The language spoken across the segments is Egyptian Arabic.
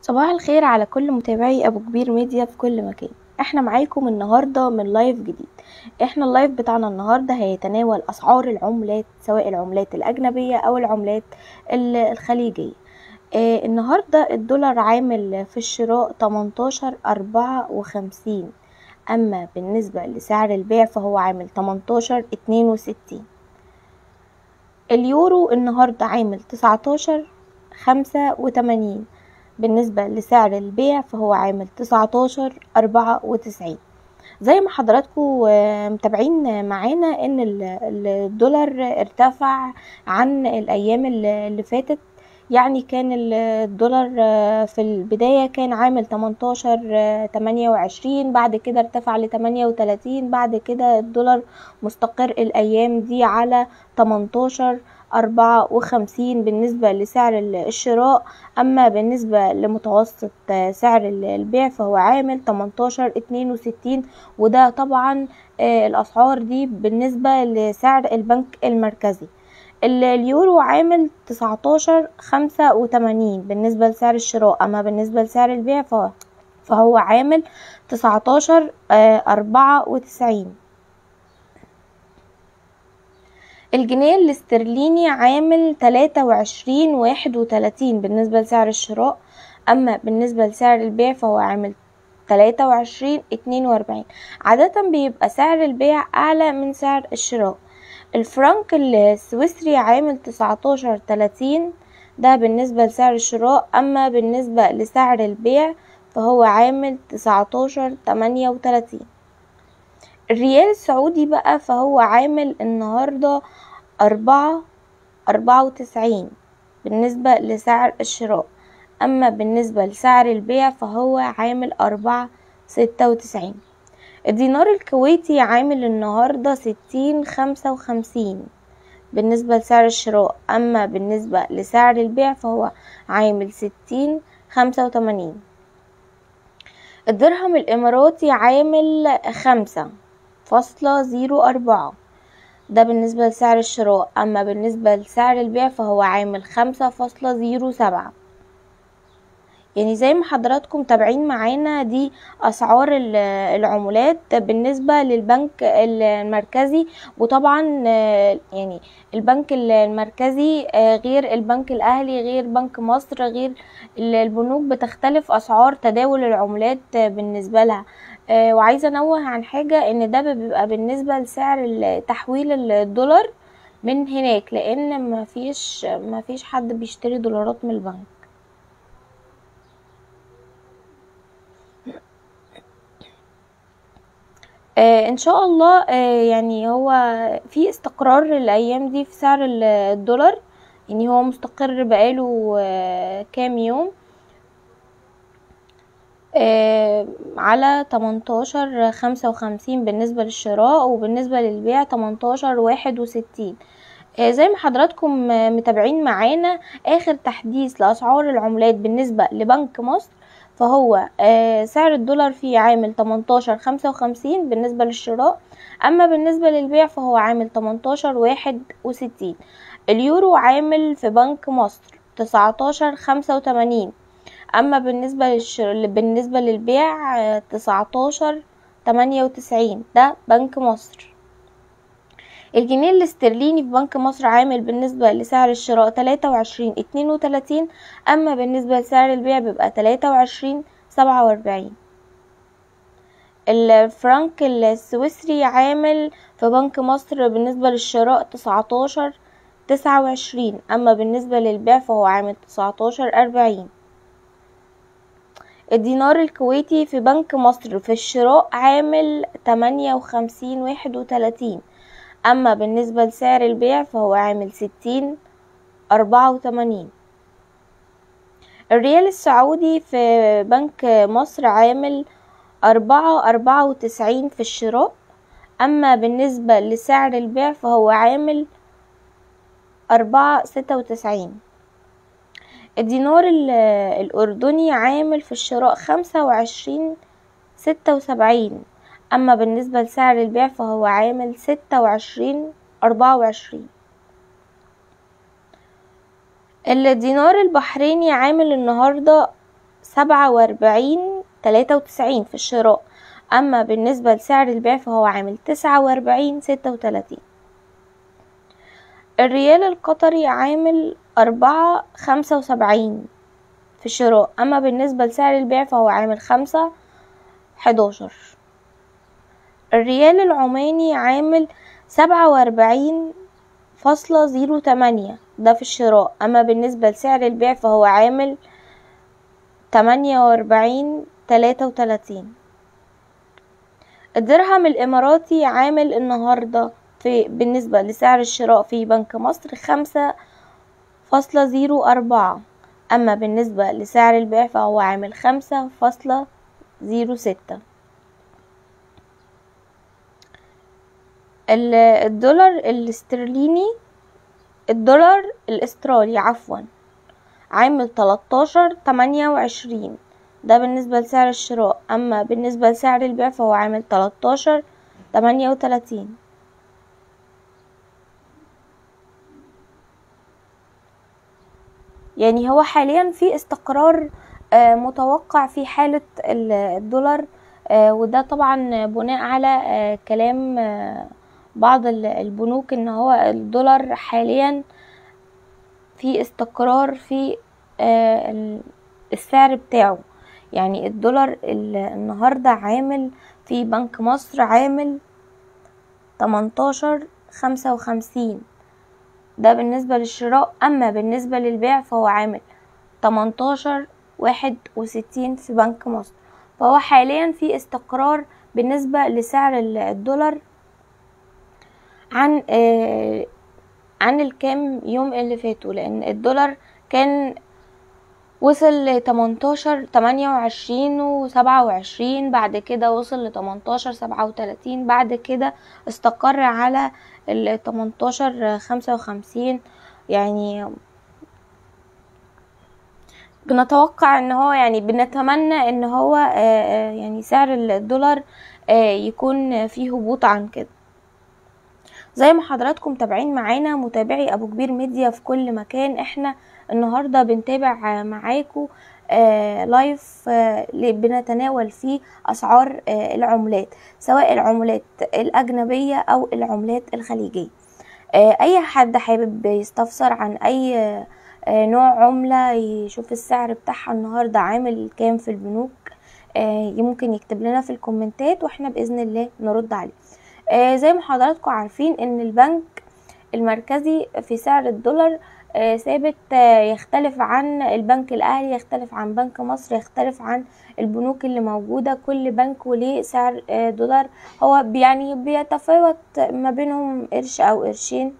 صباح الخير على كل متابعي ابو كبير ميديا في كل مكان احنا معاكم النهارده من لايف جديد احنا اللايف بتاعنا النهارده هيتناول اسعار العملات سواء العملات الاجنبيه او العملات ال- الخليجيه آه النهارده الدولار عامل في الشراء 18 54 اما بالنسبه لسعر البيع فهو عامل 18 62 اليورو النهارده عامل 19 85 بالنسبة لسعر البيع فهو عامل تسعتاشر أربعة وتسعين زي ما حضراتكم متابعين معانا ان ال- الدولار ارتفع عن الايام اللي اللي فاتت يعني كان ال- الدولار في البداية كان عامل تمنتاشر تمانية وعشرين بعد كده ارتفع لتمانية وتلاتين بعد كده الدولار مستقر الايام دي على تمنتاشر أربعة وخمسين بالنسبة لسعر ال- الشراء أما بالنسبة لمتوسط سعر ال- البيع فهو عامل تمنتاشر اتنين وستين وده طبعا آه، الأسعار دي بالنسبة لسعر البنك المركزي ال- اليورو عامل تسعتاشر خمسة وتمانين بالنسبة لسعر الشراء أما بالنسبة لسعر البيع فهو فهو عامل تسعتاشر أربعة وتسعين الجنيه الاسترليني عامل تلاتة وعشرين واحد وتلاتين بالنسبة لسعر الشراء أما بالنسبة لسعر البيع فهو عامل تلاتة وعشرين اتنين وأربعين عادة بيبقى سعر البيع أعلى من سعر الشراء الفرنك السويسري عامل تسعتاشر تلاتين ده بالنسبة لسعر الشراء أما بالنسبة لسعر البيع فهو عامل تسعتاشر تمانية وتلاتين الريال السعودي بقى فهو عامل النهاردة أربعة أربعة وتسعين بالنسبة لسعر الشراء أما بالنسبة لسعر البيع فهو عامل أربعة ستة وتسعين الدينار الكويتي عامل النهاردة ستين خمسة وخمسين بالنسبة لسعر الشراء أما بالنسبة لسعر البيع فهو عامل ستين خمسة وتمانين الدرهم الإماراتي عامل خمسة فاصلة زيرو أربعة ده بالنسبة لسعر الشراء أما بالنسبة لسعر البيع فهو عامل خمسة فاصلة زيرو سبعة يعني زي ما حضراتكم متابعين معانا دي اسعار ال- العملات بالنسبه للبنك المركزي وطبعا آه، يعني البنك المركزي آه، غير البنك الاهلي غير بنك مصر غير ال- البنوك بتختلف اسعار تداول العملات آه، بالنسبه لها آه، وعايزه انوه عن حاجه ان ده بيبقى بالنسبه لسعر ال- تحويل الدولار من هناك لان مفيش مفيش حد بيشتري دولارات من البنك آه ان شاء الله آه يعني هو في استقرار الايام دي في سعر ال- الدولار يعني هو مستقر بقاله آه كام يوم آه على تمنتاشر خمسة وخمسين بالنسبة للشراء وبالنسبة للبيع تمنتاشر واحد وستين آه زي ما حضراتكم آه، متابعين معانا اخر تحديث لاسعار العملات بالنسبة لبنك مصر فهو آه، سعر الدولار فيه عامل تمنتاشر خمسة وخمسين بالنسبة للشراء أما بالنسبة للبيع فهو عامل تمنتاشر واحد وستين اليورو عامل في بنك مصر تسعتاشر خمسة وتمانين أما بالنسبة للشر... بالنسبة للبيع آه، تسعتاشر تمانية وتسعين ده بنك مصر الجنيه الاسترليني في بنك مصر عامل بالنسبة لسعر الشراء تلاتة وعشرين اتنين وتلاتين أما بالنسبة لسعر البيع بيبقى تلاتة وعشرين سبعة وأربعين الفرنك السويسري عامل في بنك مصر بالنسبة للشراء تسعتاشر تسعة وعشرين أما بالنسبة للبيع فهو عامل تسعتاشر أربعين الدينار الكويتي في بنك مصر في الشراء عامل تمانية وخمسين واحد وتلاتين أما بالنسبة لسعر البيع فهو عامل ستين أربعة وتمانين الريال السعودي في بنك مصر عامل أربعة أربعة وتسعين في الشراء أما بالنسبة لسعر البيع فهو عامل أربعة ستة وتسعين الدينار ال- الأردني عامل في الشراء خمسة وعشرين ستة وسبعين أما بالنسبة لسعر البيع فهو عامل ستة وعشرين أربعة وعشرين الدينار البحريني عامل النهاردة سبعة وأربعين تلاتة وتسعين في الشراء أما بالنسبة لسعر البيع فهو عامل تسعة وأربعين ستة وتلاتين الريال القطري عامل أربعة خمسة وسبعين في الشراء أما بالنسبة لسعر البيع فهو عامل خمسة حداشر الريال العماني عامل سبعة وأربعين فاصلة زيرو تمانية ده في الشراء أما بالنسبة لسعر البيع فهو عامل تمانية وأربعين تلاتة وتلاتين الدرهم الإماراتي عامل النهاردة في بالنسبة لسعر الشراء في بنك مصر خمسة فاصلة زيرو أربعة أما بالنسبة لسعر البيع فهو عامل خمسة فاصلة زيرو ستة الدولار الاسترليني الدولار الاسترالي عفوا عامل تلاتاشر تمانية وعشرين ده بالنسبة لسعر الشراء أما بالنسبة لسعر البيع فهو عامل تلاتاشر تمانية وتلاتين يعني هو حاليا في استقرار متوقع في حالة الدولار وده طبعا بناء على كلام بعض البنوك ان هو الدولار حاليا في استقرار في السعر بتاعه يعني الدولار النهاردة عامل في بنك مصر عامل تمنتاشر خمسة وخمسين ده بالنسبة للشراء أما بالنسبة للبيع فهو عامل تمنتاشر واحد وستين في بنك مصر فهو حاليا في استقرار بالنسبة لسعر الدولار عن آه عن الكام يوم اللي فاتوا لأن الدولار كان وصل لتمنتاشر تمانية وعشرين وسبعة وعشرين بعد كده وصل لتمنتاشر سبعة وتلاتين بعد كده استقر على التمنتاشر خمسة وخمسين يعني بنتوقع ان هو يعني بنتمنى ان هو يعني سعر الدولار يكون فيه هبوط عن كده زي ما حضراتكم متابعين معانا متابعي ابو كبير ميديا في كل مكان احنا النهارده بنتابع معاكم آه لايف آه بنتناول فيه اسعار آه العملات سواء العملات الاجنبيه او العملات الخليجيه اي حد حابب يستفسر عن اي نوع عمله يشوف السعر بتاعها النهارده عامل كام في البنوك ممكن يكتب لنا في الكومنتات واحنا باذن الله نرد عليه زي ما حضراتكم عارفين ان البنك المركزي في سعر الدولار ثابت يختلف عن البنك الاهلي يختلف عن بنك مصر يختلف عن البنوك اللي موجودة كل بنك وليه سعر دولار هو يعني بيتفاوت ما بينهم قرش او قرشين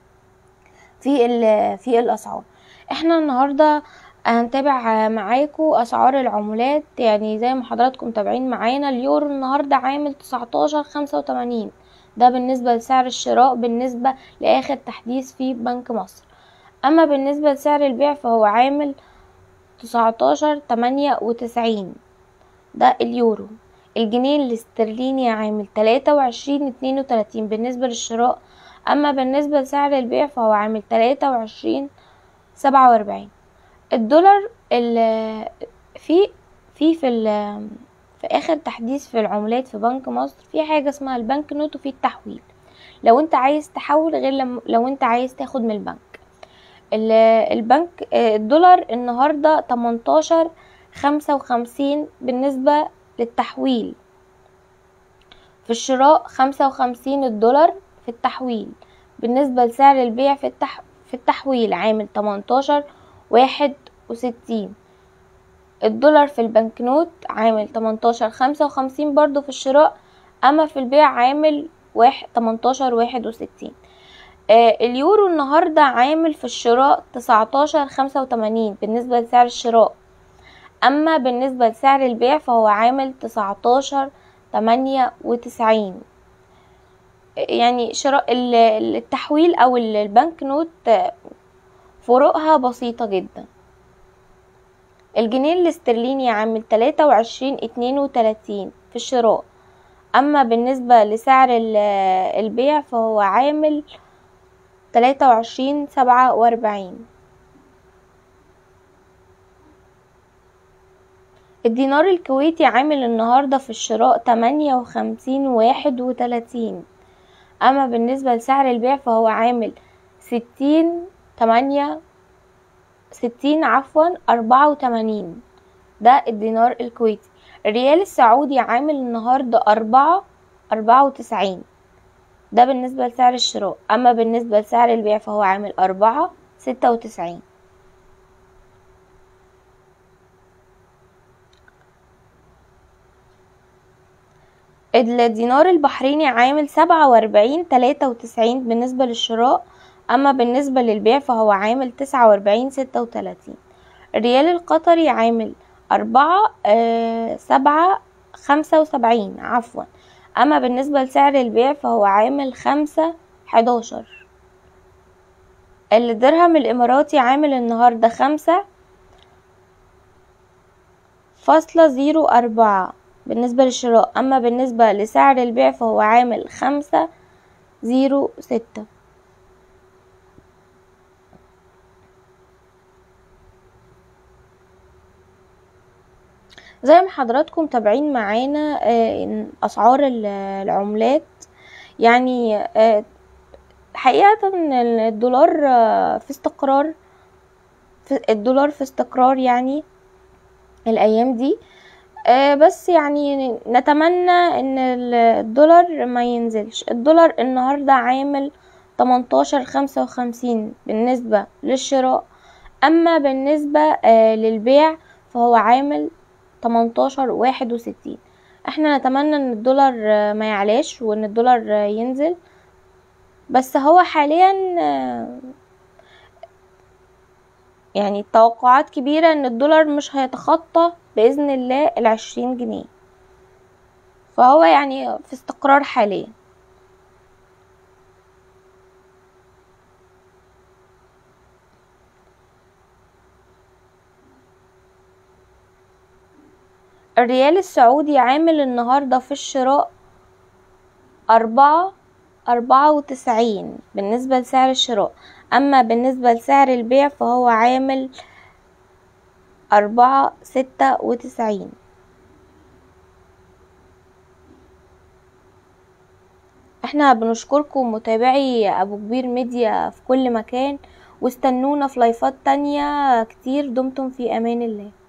في في الاسعار احنا النهارده هنتابع معاكم اسعار العملات يعني زي ما حضراتكم متابعين معانا اليورو النهارده عامل تسعتاشر خمسة وتمانين ده بالنسبة لسعر الشراء بالنسبة لآخر تحديث في بنك مصر أما بالنسبة لسعر البيع فهو عامل تسعتاشر تمانية وتسعين ده اليورو الجنيه الاسترليني عامل تلاتة وعشرين اتنين وتلاتين بالنسبة للشراء أما بالنسبة لسعر البيع فهو عامل تلاتة وعشرين سبعة وأربعين الدولار في في في في اخر تحديث في العملات في بنك مصر في حاجه اسمها البنك نوت وفي التحويل لو انت عايز تحول غير لم لو انت عايز تاخد من البنك البنك الدولار النهارده تمنتاشر خمسة وخمسين بالنسبة للتحويل في الشراء خمسة وخمسين الدولار في التحويل بالنسبة لسعر البيع في التح... في التحويل عامل تمنتاشر واحد وستين الدولار في البنكنوت عامل تمنتاشر خمسة وخمسين برضو في الشراء أما في البيع عامل واحد تمنتاشر واحد وستين آه اليورو النهاردة عامل في الشراء تسعتاشر خمسة وتمانين بالنسبة لسعر الشراء أما بالنسبة لسعر البيع فهو عامل تسعتاشر تمانية وتسعين يعني شراء التحويل أو البنك نوت فروقها بسيطة جدا الجنيه الاسترليني عامل تلاتة وعشرين اتنين وتلاتين في الشراء أما بالنسبة لسعر البيع فهو عامل تلاتة وعشرين سبعة وأربعين الدينار الكويتي عامل النهاردة في الشراء تمانية وخمسين واحد وتلاتين أما بالنسبة لسعر البيع فهو عامل ستين تمانية ستين عفوا أربعة وتمانين ده الدينار الكويتي الريال السعودي عامل النهاردة أربعة أربعة وتسعين ده بالنسبة لسعر الشراء أما بالنسبة لسعر البيع فهو عامل أربعة ستة وتسعين الدينار البحريني عامل سبعة وأربعين تلاتة وتسعين بالنسبة للشراء أما بالنسبة للبيع فهو عامل تسعة وأربعين ستة وتلاتين الريال القطري عامل أربعة آه سبعة خمسة وسبعين عفوا أما بالنسبة لسعر البيع فهو عامل خمسة حداشر الدرهم الإماراتي عامل النهاردة خمسة فاصلة زيرو أربعة بالنسبة للشراء أما بالنسبة لسعر البيع فهو عامل خمسة زيرو ستة زي ما حضراتكم متابعين معانا أسعار العملات يعني حقيقة الدولار في استقرار الدولار في استقرار يعني الأيام دي بس يعني نتمنى ان الدولار ما ينزلش الدولار النهاردة عامل تمنتاشر خمسة وخمسين بالنسبة للشراء اما بالنسبة للبيع فهو عامل تمنتاشر واحد وستين احنا نتمنى ان الدولار ما يعلاش وان الدولار ينزل بس هو حاليا يعني توقعات كبيرة ان الدولار مش هيتخطى بإذن الله العشرين جنيه فهو يعني في استقرار حاليا الريال السعودي عامل النهاردة في الشراء أربعة أربعة وتسعين بالنسبة لسعر الشراء أما بالنسبة لسعر البيع فهو عامل أربعة ستة وتسعين احنا بنشكركم متابعي أبو كبير ميديا في كل مكان واستنونا في لايفات تانية كتير دمتم في أمان الله